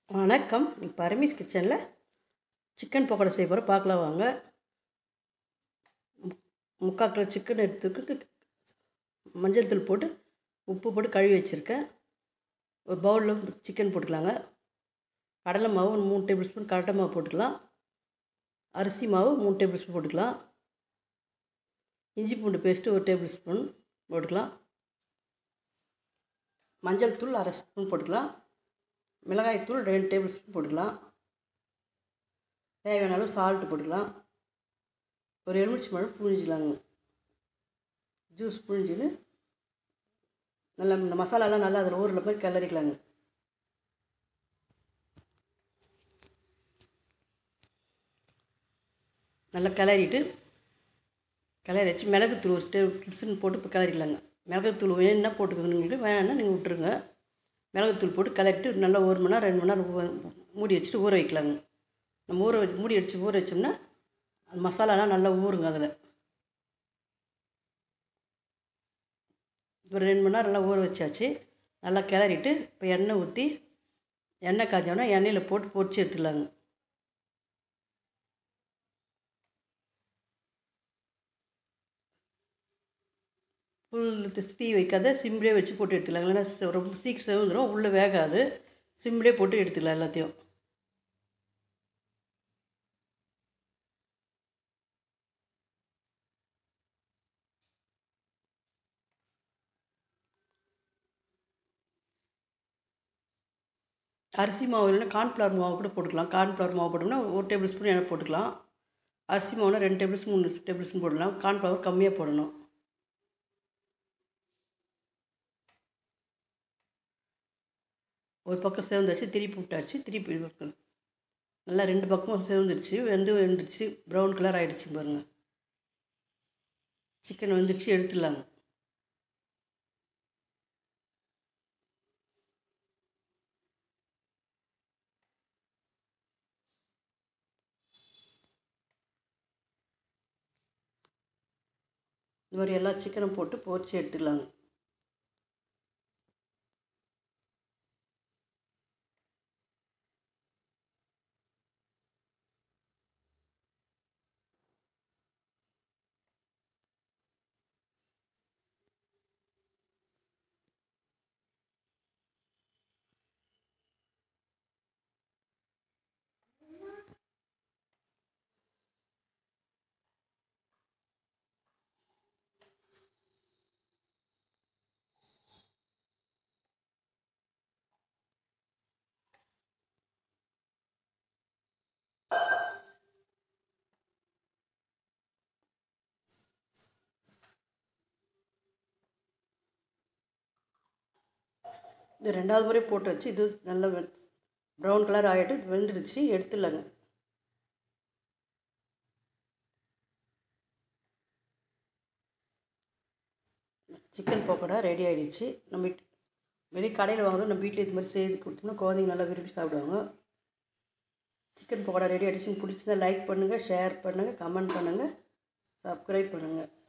வணக்கம் இன்னைக்கு பரமேஸ் கிச்சனில் சிக்கன் பக்கோடா செய்ய போகிறோம் பார்க்கலாம் வாங்க மு- முக்கால் கிலோ சிக்கன் எடுத்துக்கிட்டு மஞ்சள் தூள் போட்டு உப்பு போட்டு கழுவி வச்சுருக்கேன் ஒரு பவுலில் சிக்கன் போட்டுக்கலாங்க கடலை மாவு ஒரு மூணு டேபிள் ஸ்பூன் கடலை மாவு போட்டுக்கலாம் அரிசி மாவு மூணு டேபிள் ஸ்பூன் போட்டுக்கலாம் இஞ்சி பூண்டு பேஸ்ட்டு ஒரு டேபிள் ஸ்பூன் போட்டுக்கலாம் மஞ்சள் தூள் அரை ஸ்பூன் போட்டுக்கலாம் மிளகாய்த்தூள் ரெண்டு டேபிள் ஸ்பூன் போட்டுக்கலாம் தேவையான அளவு சால்ட்டு போட்டுக்கலாம் ஒரு எலுமிச்சி பழம் புழிஞ்சிக்கலாங்க ஜூஸ் புழிஞ்சின்னு நல்லா இந்த மசாலாலாம் நல்லா அதில் ஊரில் போய் கிளறிக்கலாங்க நல்லா கிளறிட்டு கிளறி வச்சு மிளகுத்தூள் ஒரு டே கிப்ஸுன்னு போட்டு இப்போ கிளறிக்கலாங்க மிளகுத்தூள் வேணும்னா போட்டுக்கோங்க உங்களுக்கு வேணாம்னா நீங்கள் விட்டுருங்க மிளகுத்தூள் போட்டு கிளறிட்டு நல்லா ஒரு மணி நேரம் ரெண்டு மணி நேரம் ஊ- மூடி வச்சுட்டு ஊற வைக்கலாங்க நம்ம ஊற வச்சு மூடி வச்சு ஊற வச்சோம்னா அந்த மசாலாலாம் நல்லா ஊறுங்க அதில் ஒரு ரெண்டு மணி நேரம் நல்லா ஊற வச்சாச்சு நல்லா கிளறிட்டு இப்போ எண்ணெய் ஊற்றி எண்ணெய் காய்ச்சோன்னா எண்ணெயில் போட்டு பொரிச்சு எடுத்துக்கலாங்க ஃபுல் தீ வைக்காத சிம்லேயே வச்சு போட்டு எடுத்துக்கலாம் இல்லைன்னா சி- ரொம்ப சீக்கிரம் செவந்துடும் உள்ளே வேகாது சிம்லேயே போட்டு எடுத்துக்கலாம் எல்லாத்தையும் அரிசி மாவு இல்லைன்னா கார்ன்ஃப்ளவர் மாவு கூட போட்டுக்கலாம் கார்ன்ஃப்ளவர் மாவு போட்டோம்னா ஒரு டேபிள் ஸ்பூன் எண்ணெய் போட்டுக்கலாம் அரிசி மாவுனா ரெண்டு டேபிள் ஸ்பூன் மூணு டேபிள் ஸ்பூன் போடலாம் கார்ன்ஃப்ளவர் கம்மியாக போடணும் ஒரு பக்கம் சேர்ந்தாச்சு திருப்பி விட்டாச்சு திருப்பி வைக்கணும். நல்லா ரெண்டு பக்கமும் சேர்ந்துருச்சு வெந்து வெந்துருச்சு ப்ரௌன் கலர் ஆகிடுச்சு பாருங்கள் சிக்கன் வெந்துருச்சு எடுத்துடலாங்க இந்த மாதிரி எல்லா சிக்கனும் போட்டு பொரிச்சு எடுத்துக்கலாங்க இது ரெண்டாவது முறை போட்டு வச்சு இது நல்லா ப்ரௌன் கலர் ஆகிட்டு வெந்துடுச்சு எடுத்துடலாங்க சிக்கன் பக்கோடா ரெடி ஆகிடுச்சு நம்ம வீட்- வெளியே கடையில் வாங்குறோம் நம்ம வீட்டில் இது மாதிரி செய்து கொடுத்தோம்னா குழந்தைங்க நல்லா விரும்பி சாப்பிடுவாங்க சிக்கன் பக்கோடா ரெடி ஆகிடுச்சு பிடிச்சிருந்தா லைக் பண்ணுங்கள் ஷேர் பண்ணுங்கள் கமெண்ட் பண்ணுங்கள் சப்ஸ்கிரைப் பண்ணுங்கள்